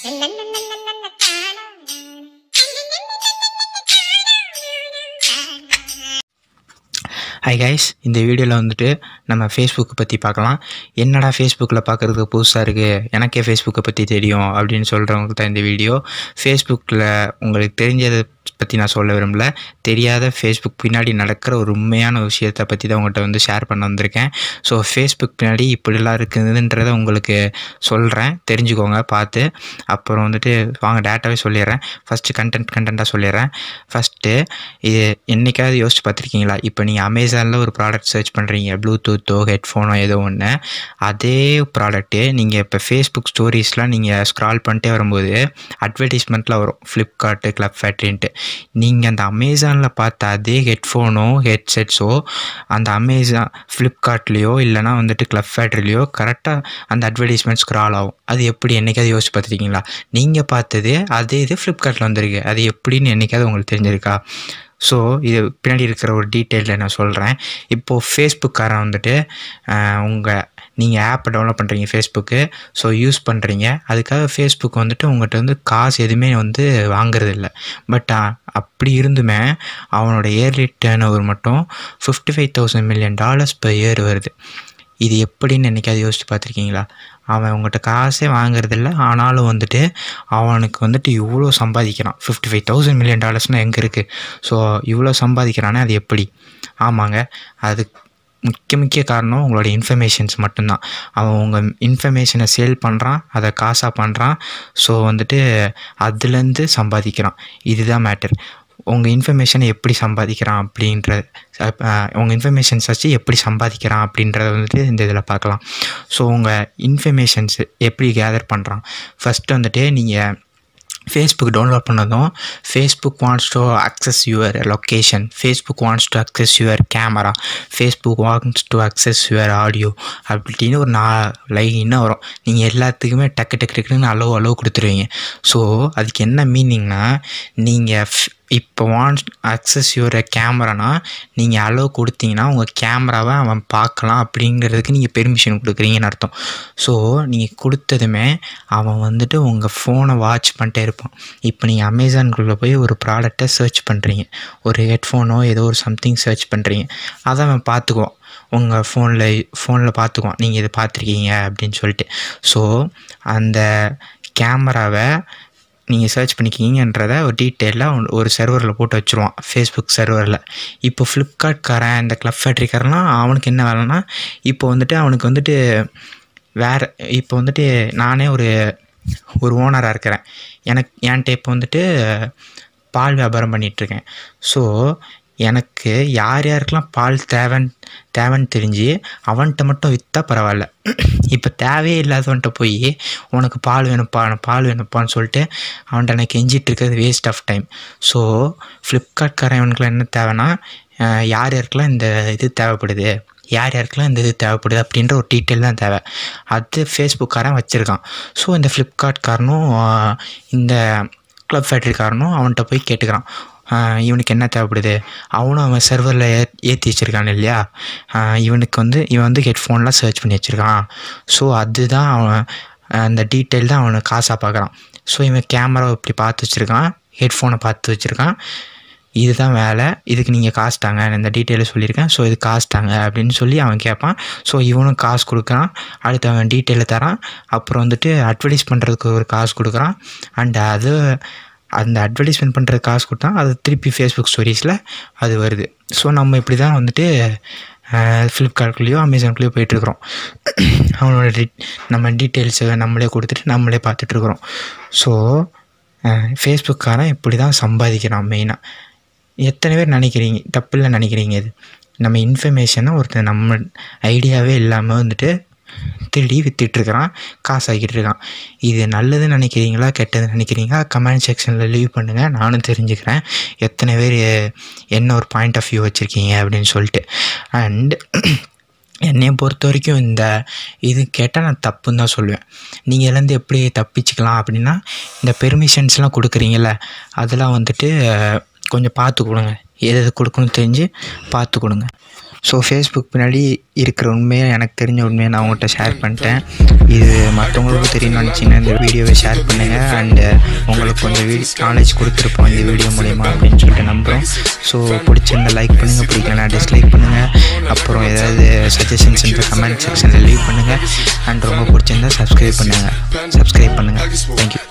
hi guys இந்த வீடியோவில் வந்துட்டு நம்ம ஃபேஸ்புக்கை பற்றி பார்க்கலாம் என்னடா ஃபேஸ்புக்கில் பார்க்குறதுக்கு புதுசாக இருக்குது எனக்கே ஃபேஸ்புக்கை பற்றி தெரியும் அப்படின்னு சொல்கிறவங்களுக்கு தான் இந்த வீடியோ ஃபேஸ்புக்கில் உங்களுக்கு தெரிஞ்சதை பற்றி நான் சொல்ல விரும்பல தெரியாத ஃபேஸ்புக் பின்னாடி நடக்கிற ஒரு உண்மையான விஷயத்தை பற்றி தான் உங்கள்கிட்ட வந்து ஷேர் பண்ண வந்திருக்கேன் ஸோ ஃபேஸ்புக் பின்னாடி இப்படிலாம் இருக்குதுன்றதை உங்களுக்கு சொல்கிறேன் தெரிஞ்சுக்கோங்க பார்த்து அப்புறம் வந்துட்டு வாங்க டேட்டாவே சொல்லிடுறேன் ஃபஸ்ட்டு கண்டென்ட் கண்டென்ட்டாக சொல்லிடுறேன் ஃபஸ்ட்டு இது என்றைக்காவது யோசிச்சு பார்த்துருக்கீங்களா இப்போ நீங்கள் அமேசானில் ஒரு ப்ராடக்ட் சர்ச் பண்ணுறீங்க ப்ளூடூத்தோ ஹெட்ஃபோனோ ஏதோ ஒன்று அதே ப்ராடக்ட்டு நீங்கள் இப்போ ஃபேஸ்புக் ஸ்டோரிஸ்லாம் நீங்கள் ஸ்க்ரால் பண்ணிட்டே வரும்போது அட்வர்டைஸ்மெண்ட்டில் வரும் ஃப்ளிப்கார்ட்டு க்ளப் ஃபேக்ட்ரின்ட்டு நீங்கள் அந்த அமேசானில் பார்த்த அதே ஹெட்ஃபோனோ ஹெட்செட்ஸோ அந்த அமேசான் ஃப்ளிப்கார்ட்லேயோ இல்லைனா வந்துட்டு க்ளப் ஃபேக்ட்ரிலையோ கரெக்டாக அந்த அட்வர்டைஸ்மெண்ட் ஸ்க்ரால் ஆகும் அது எப்படி என்றைக்காவது யோசிச்சு பார்த்துருக்கீங்களா நீங்கள் பார்த்தது அதே இது ஃப்ளிப்கார்ட்டில் வந்திருக்கு அது எப்படின்னு என்றைக்காவது உங்களுக்கு தெரிஞ்சிருக்கா ஸோ இது பின்னாடி இருக்கிற ஒரு டீட்டெயிலில் நான் சொல்கிறேன் இப்போது ஃபேஸ்புக்காரன் வந்துட்டு உங்கள் நீங்கள் ஆப்பை டவுன்லோட் பண்ணுறீங்க ஃபேஸ்புக்கு ஸோ யூஸ் பண்ணுறீங்க அதுக்காக ஃபேஸ்புக் வந்துட்டு உங்கள்கிட்ட வந்து காசு எதுவுமே வந்து வாங்குறது இல்லை பட் அப்படி இருந்துமே அவனோட இயர்லி டேர்ன் ஓவர் மட்டும் fifty five thousand million dollars per year வருது இது எப்படின்னு என்னைக்காவது யோசிச்சு பார்த்துருக்கீங்களா அவன் உங்கள்கிட்ட காசே வாங்குறதில்ல ஆனாலும் வந்துட்டு அவனுக்கு வந்துட்டு இவ்வளோ சம்பாதிக்கிறான் ஃபிஃப்டி ஃபைவ் தௌசண்ட் மில்லியன் டாலர்ஸ்னால் எங்கே இருக்குது ஸோ இவ்வளோ சம்பாதிக்கிறானே அது எப்படி ஆமாங்க அது முக்கிய முக்கிய காரணம் உங்களோட இன்ஃபர்மேஷன்ஸ் மட்டும்தான் அவன் உங்கள் இன்ஃபர்மேஷனை சேல் பண்ணுறான் அதை காசாக பண்ணுறான் ஸோ வந்துட்டு அதுலேருந்து சம்பாதிக்கிறான் இதுதான் மேட்டர் உங்கள் இன்ஃபர்மேஷனை எப்படி சம்பாதிக்கிறான் அப்படின்ற உங்கள் இன்ஃபர்மேஷன்ஸ் வச்சு எப்படி சம்பாதிக்கிறான் அப்படின்றத வந்துட்டு இந்த இதில் பார்க்கலாம் ஸோ உங்கள் இன்ஃபர்மேஷன்ஸ் எப்படி கேதர் பண்ணுறான் ஃபஸ்ட்டு வந்துட்டு நீங்கள் ஃபேஸ்புக் டவுன்லோட் பண்ணதும் Facebook wants to access your location Facebook wants to access your camera Facebook wants to access your audio அப்படின்னு ஒரு நா லைனாக வரும் நீங்கள் எல்லாத்துக்குமே டக்கு டக்கு டக்குன்னு அளவு அளவு கொடுத்துருவீங்க ஸோ அதுக்கு என்ன மீனிங்னா நீங்கள் இப்போ வாண்ட் அக்சஸ் யுவர் கேமரானா நீங்கள் அளவு கொடுத்தீங்கன்னா உங்கள் கேமராவை அவன் பார்க்கலாம் அப்படிங்கிறதுக்கு நீங்கள் பெர்மிஷன் கொடுக்குறீங்கன்னு அர்த்தம் ஸோ நீங்கள் கொடுத்ததுமே அவன் வந்துட்டு உங்கள் ஃபோனை வாட்ச் பண்ணிட்டே இருப்பான் இப்போ நீங்கள் அமேசான்குள்ளே போய் ஒரு ப்ராடக்டை சர்ச் பண்ணுறீங்க ஒரு ஹெட்ஃபோனோ ஏதோ ஒரு சம்திங் சர்ச் பண்ணுறீங்க அதை அவன் பார்த்துக்குவான் உங்கள் ஃபோனில் ஃபோனில் பார்த்துக்குவான் நீங்கள் இதை பார்த்துருக்கீங்க அப்படின்னு சொல்லிட்டு ஸோ அந்த கேமராவை நீங்கள் சர்ச் பண்ணிக்கிங்கன்றத ஒரு டீட்டெயிலாக ஒரு சர்வரில் போட்டு வச்சுருவான் ஃபேஸ்புக் சர்வரில் இப்போ ஃப்ளிப்கார்ட்காரன் இந்த க்ளப் ஃபேக்ட்ரிக்காரன்லாம் அவனுக்கு என்ன வேலைன்னா இப்போ வந்துட்டு அவனுக்கு வந்துட்டு வேறு இப்போ வந்துட்டு நானே ஒரு ஒரு ஓனராக இருக்கிறேன் எனக்கு என்கிட்ட இப்போ வந்துட்டு பால் வியாபாரம் பண்ணிகிட்ருக்கேன் ஸோ எனக்கு யார் யாருக்கெல்லாம் பால் தேவைன்னு தேவைன்னு தெரிஞ்சு அவன்கிட்ட மட்டும் விற்றா பரவாயில்ல இப்போ தேவையே இல்லாதவன்கிட்ட போய் உனக்கு பால் வேணும்ப்பா எனக்கு பால் வேணும்ப்பான்னு சொல்லிட்டு அவன்கிட்ட எனக்கு கெஞ்சிட்டு இருக்கிறது வேஸ்ட் ஆஃப் டைம் ஸோ ஃப்ளிப்கார்ட்காரன் இவனுக்குலாம் என்ன தேவைன்னா யார் யாருக்கெல்லாம் இந்த இது தேவைப்படுது யார் யாருக்கெல்லாம் இந்த இது தேவைப்படுது அப்படின்ற ஒரு டீட்டெயில் தான் தேவை அது ஃபேஸ்புக்காரன் வச்சுருக்கான் ஸோ இந்த ஃப்ளிப்கார்ட்காரனும் இந்த க்ளப் ஃபேக்ட்ரிக்காரனும் அவன்கிட்ட போய் கேட்டுக்கிறான் இவனுக்கு என்ன தேவைப்படுது அவனும் அவன் சர்வரில் ஏ ஏற்றி வச்சுருக்கான் இல்லையா இவனுக்கு வந்து இவன் வந்து ஹெட்ஃபோன்லாம் சர்ச் பண்ணி வச்சுருக்கான் ஸோ அதுதான் அவன் அந்த டீட்டெயில் தான் அவனை காசாக பார்க்குறான் ஸோ இவன் கேமராவை இப்படி பார்த்து வச்சுருக்கான் ஹெட்ஃபோனை பார்த்து வச்சுருக்கான் இதுதான் வேலை இதுக்கு நீங்கள் காசு தாங்க நான் இந்த டீட்டெயிலை சொல்லியிருக்கேன் ஸோ இது காசு தாங்க அப்படின்னு சொல்லி அவன் கேட்பான் ஸோ இவனும் காசு கொடுக்குறான் அடுத்து அவன் டீட்டெயிலை தரான் அப்புறம் வந்துட்டு அட்வர்டைஸ் பண்ணுறதுக்கு ஒரு காசு கொடுக்குறான் அண்ட் அது அந்த அட்வர்டைஸ்மெண்ட் பண்ணுறது காசு கொடுத்தா அது திருப்பி ஃபேஸ்புக் ஸ்டோரிஸில் அது வருது ஸோ நம்ம இப்படி தான் வந்துட்டு ஃப்ளிப்கார்ட்குள்ளேயோ அமேசான்குள்ளேயோ போயிட்டுருக்குறோம் அவனோட டீ நம்ம டீட்டெயில்ஸை நம்மளே கொடுத்துட்டு நம்மளே பார்த்துட்ருக்குறோம் ஸோ ஃபேஸ்புக்காரன் இப்படி தான் சம்பாதிக்கிறான் மெயினாக எத்தனை பேர் நினைக்கிறீங்க தப்பில்லை நினைக்கிறீங்க இது நம்ம இன்ஃபர்மேஷனை ஒருத்தர் நம்ம ஐடியாவே இல்லாமல் வந்துட்டு திருடி விற்றுட்ருக்கிறான் காசு ஆக்கிட்டு இருக்கான் இது நல்லதுன்னு நினைக்கிறீங்களா கெட்டதுன்னு நினைக்கிறீங்களா கமெண்ட் செக்ஷனில் லீவ் பண்ணுங்கள் நானும் தெரிஞ்சுக்கிறேன் எத்தனை பேர் என்ன ஒரு பாயிண்ட் ஆஃப் வியூ வச்சுருக்கீங்க அப்படின்னு சொல்லிட்டு அண்ட் என்னையை பொறுத்த வரைக்கும் இந்த இது கேட்டால் நான் தப்புன்னு தான் சொல்லுவேன் நீங்கள் இதுலேருந்து எப்படி தப்பிச்சுக்கலாம் அப்படின்னா இந்த பெர்மிஷன்ஸ்லாம் கொடுக்குறீங்கள அதெல்லாம் வந்துட்டு கொஞ்சம் பார்த்து கொடுங்க எது எது கொடுக்கணும் தெரிஞ்சு பார்த்து கொடுங்க ஸோ ஃபேஸ்புக் பின்னாடி இருக்கிற உண்மையை எனக்கு தெரிஞ்ச உண்மையை நான் உங்கள்கிட்ட ஷேர் பண்ணிட்டேன் இது மற்றவங்களுக்கும் தெரியும்னு நினச்சிங்கன்னா இந்த வீடியோவை ஷேர் பண்ணுங்கள் அண்டு உங்களுக்கு கொஞ்சம் வீ நாலேஜ் கொடுத்துருப்போம் இந்த வீடியோ மூலிமா அப்படின்னு சொல்லிட்டு நம்புகிறோம் ஸோ பிடிச்சிருந்த லைக் பண்ணுங்கள் பிடிக்கலனா டிஸ்லைக் பண்ணுங்கள் அப்புறம் ஏதாவது சஜஷன்ஸ் இந்த கமெண்ட் செக்ஷனில் லீவ் பண்ணுங்கள் அண்ட் ரொம்ப பிடிச்சிருந்தா சப்ஸ்கிரைப் பண்ணுங்கள் சப்ஸ்கிரைப் பண்ணுங்கள் தேங்க்யூ